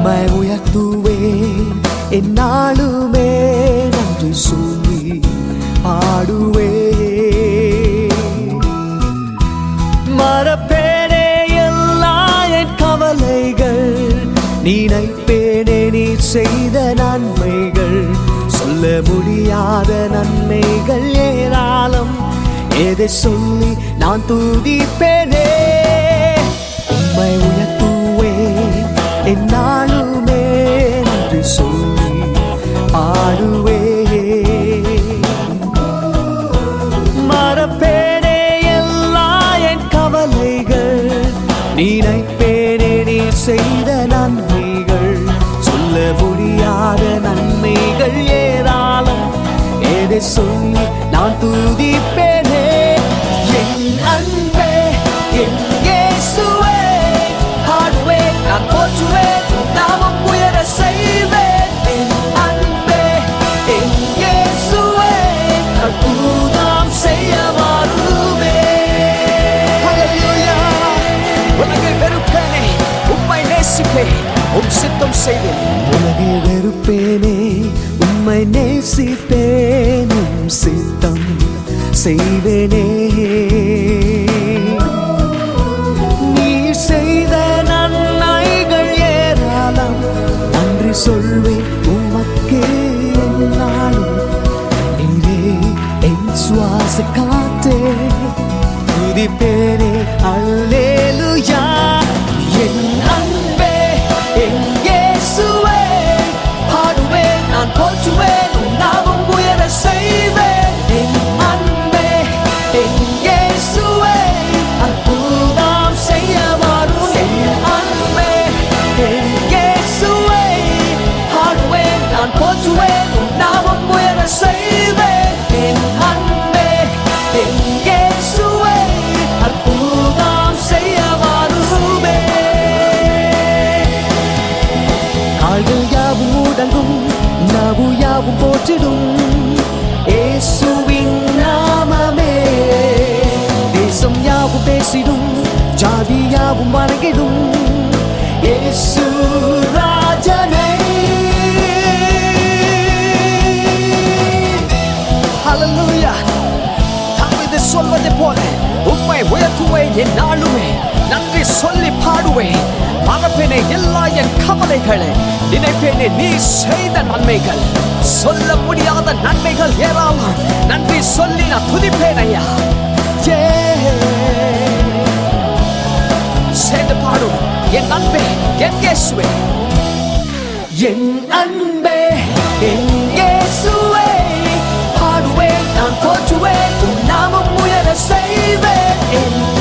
உம்மை உயர்த்துவேன் என்னாலுமே நன்றி சொல்லி பாடுவேன் மறப்பேனே எல்லா என் கவலைகள் நினைப்பேனே நீ செய்த நன்மைகள் சொல்ல முடியாத நன்மைகள் ஏராளம் எதை சொல்லி நான் துதிப்பேனே உம்மை உயர்த்துவேன் என்னாலுமே நன்றி சொல்லி பாடுவேன் மறப்பேனே எல்லா என் கவலைகள் நினைப்பேனே நீ செய்த நன்மைகள் சொல்ல முடியாத நன்மைகள் ஏராளம் எதை சொல்லி நான் துதிப்பேனே என் அன்பே என் இயேசுவே பாடுவேன் நான் போற்றுவேன் உன் நாமம் உயர செய்வேன் என் அன்பே என் இயேசுவே அற்புதம் செய்ய உலகை வெறுப்பேனே உம்மை நேசிப்பேன் உம் சித்தம் செய்வேன் உலகை வெறுப்பேனே உம்மை நேசிப்பேன் உம் சித்தம் செய்வேனே நீ செய்த நன்மைகள் ஏராளம் நன்றி சொல்வேன் உமக்கே என்னாலும் நீரே என் சுவாச காத்தே துதிப்பேனே அல்லேலுயா என் அன்பே என் இயேசுவே பாடுவேன் நான் போற்றுவேன் உன் நாமம் உயர செய்வேன் என் அன்பே என் இயேசுவே அற்புதம் செய்ய வரும் என் அன்பே என் இயேசுவே பாடுவேன் நான் போற்றுவேன் உன் நாமம் உயர செய்வேன் என் அன்பே என் இயேசுவே அற்புதம் செய்ய வருமே கால்கள் யாவும் முடங்கும் நாவு யாவும் போற்றிடும் இயேசுவின் நாமமே தேசம் யாவும் பேசிடும் ஜாதி யாவும் வணங்கிடும் இயேசு ராஜனை ஹalleluya தாவீது சொல்வது போல உம்மை உயர்த்துவேன் என் நாளுமே நன்றி சொல்லி பாடுவேன் மறப்பேனே எல்லா என் கவலைகளை நினைப்பேனே நீ செய்த நன்மைகள் சொல்ல முடியாத நன்மைகள் ஏராளம் நன்றி சொல்லி நான் துதிப்பேன் ஐயா சேர்ந்து பாடும் என் அன்பே என் இயேசுவே என் அன்பே என் இயேசுவே பாடுவேன் நான் போற்றுவேன் உன் நாமம் உயர செய்வேன் என்